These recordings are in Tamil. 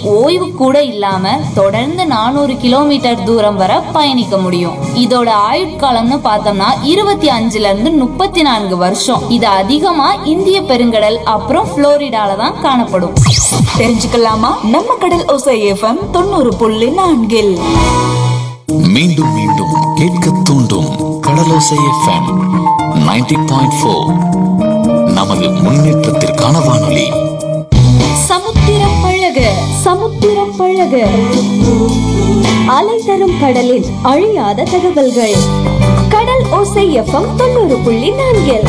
ஓய்வு கூட இல்லாம தொடர்ந்து நானூறு கிலோமீட்டர் தூரம் வரை பயணிக்க முடியும் இதோட ஆயுட்காலம்னு பார்த்தோம்னா இருபத்தி அஞ்சுல இருந்து முப்பத்தி நான்கு வருஷம் இது அதிகமா இந்திய பெருங்கடல் அப்புறம் புளோரிடால தான் காணப்படும் தெரிஞ்சுக்கலாமா நம்ம கடல் ஓசை எஃப்எம் தொண்ணூறு புள்ளி நான்கில் மீண்டும் மீண்டும் கேட்க தூண்டும் கடலோசை எஃப்எம் 90.4 பாயிண்ட் ஃபோர் நமது முன்னேற்றத்திற்கான வானொலி சமுத்திரம் பழக சமுத்திரம் பழக அலை தரும் கடலின் அழியாத தகவல்கள் கடல் ஓசை எஃப்எம் தொண்ணூறு புள்ளி நான்கில்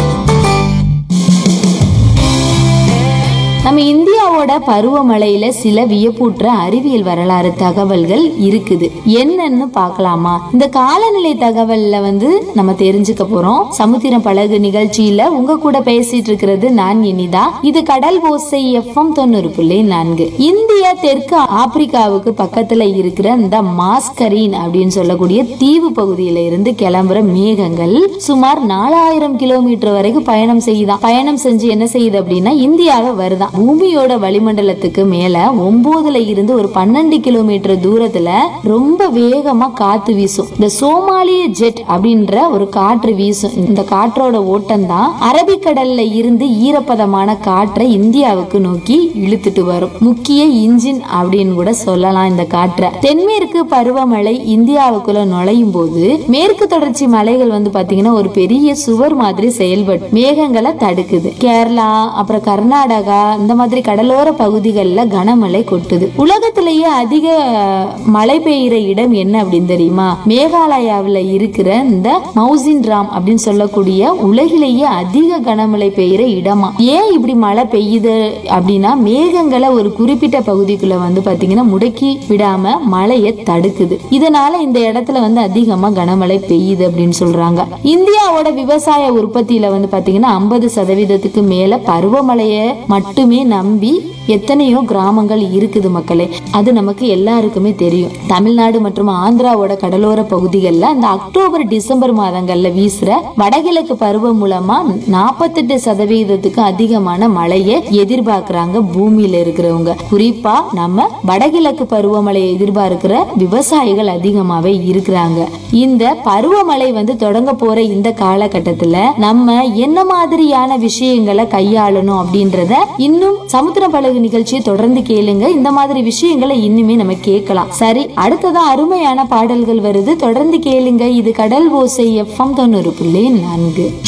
நம்ம இந்தியாவோட பருவமழையில சில வியப்பூற்ற அறிவியல் வரலாறு தகவல்கள் இருக்குது என்னன்னு பார்க்கலாமா இந்த காலநிலை தகவல்ல வந்து நம்ம தெரிஞ்சுக்க போறோம் சமுத்திரம் பழகு நிகழ்ச்சியில உங்க கூட பேசிட்டு இருக்கிறது நான் இனிதா இது கடல் ஓசை எஃப்எம் தொண்ணூறு புள்ளி நான்கு இந்தியா தெற்கு ஆப்பிரிக்காவுக்கு பக்கத்துல இருக்கிற இந்த மாஸ்கரீன் அப்படின்னு சொல்லக்கூடிய தீவு பகுதியில இருந்து கிளம்புற மேகங்கள் சுமார் நாலாயிரம் கிலோமீட்டர் வரைக்கும் பயணம் செய்யுதாம் பயணம் செஞ்சு என்ன செய்யுது அப்படின்னா இந்தியாவை வருதாம் பூமியோட வளிமண்டலத்துக்கு மேல ஒன்பதுல இருந்து ஒரு பன்னெண்டு கிலோமீட்டர் தூரத்துல ரொம்ப வேகமா காத்து வீசும் இந்த சோமாலிய ஜெட் அப்படின்ற ஒரு காற்று வீசும் இந்த காற்றோட ஓட்டம் தான் அரபிக்கடல்ல இருந்து ஈரப்பதமான காற்றை இந்தியாவுக்கு நோக்கி இழுத்துட்டு வரும் முக்கிய இன்ஜின் அப்படின்னு கூட சொல்லலாம் இந்த காற்றை தென்மேற்கு பருவமழை இந்தியாவுக்குள்ள நுழையும் போது மேற்கு தொடர்ச்சி மலைகள் வந்து பாத்தீங்கன்னா ஒரு பெரிய சுவர் மாதிரி செயல்பட்டு மேகங்களை தடுக்குது கேரளா அப்புறம் கர்நாடகா இந்த மாதிரி கடலோர பகுதிகளில் கனமழை கொட்டுது உலகத்திலேயே அதிக மழை பெய்யுற இடம் என்ன அப்படின்னு தெரியுமா மேகாலயாவில் இருக்கிற இந்த மவுசின் ராம் அப்படின்னு சொல்லக்கூடிய உலகிலேயே அதிக கனமழை பெய்யுற இடமா ஏன் இப்படி மழை பெய்யுது அப்படின்னா மேகங்களை ஒரு குறிப்பிட்ட பகுதிக்குள்ள வந்து பாத்தீங்கன்னா முடக்கி விடாம மழையை தடுக்குது இதனால இந்த இடத்துல வந்து அதிகமா கனமழை பெய்யுது அப்படின்னு சொல்றாங்க இந்தியாவோட விவசாய உற்பத்தியில வந்து பாத்தீங்கன்னா ஐம்பது சதவீதத்துக்கு மேல பருவமழையை மட்டுமே நம்பி எத்தனையோ கிராமங்கள் இருக்குது மக்களே அது நமக்கு எல்லாருக்குமே தெரியும் தமிழ்நாடு மற்றும் ஆந்திராவோட கடலோர பகுதிகளில் அந்த அக்டோபர் டிசம்பர் மாதங்கள்ல வீசுற வடகிழக்கு பருவம் மூலமா நாற்பத்தெட்டு சதவீதத்துக்கு அதிகமான மழையை எதிர்பார்க்கறாங்க பூமியில இருக்கிறவங்க குறிப்பா நம்ம வடகிழக்கு பருவமழையை எதிர்பார்க்கிற விவசாயிகள் அதிகமாவே இருக்கிறாங்க இந்த பருவமழை வந்து தொடங்க போற இந்த காலகட்டத்துல நம்ம என்ன மாதிரியான விஷயங்களை கையாளணும் அப்படின்றத இன்னும் சமுத்திர பழகு நிகழ்ச்சியை தொடர்ந்து கேளுங்க இந்த மாதிரி விஷயங்களை இன்னுமே நம்ம கேட்கலாம் சரி அடுத்ததா அருமையான பாடல்கள் வருது தொடர்ந்து கேளுங்க இது கடல் ஓசை எஃப்எம் தொண்ணூறு புள்ளி நான்கு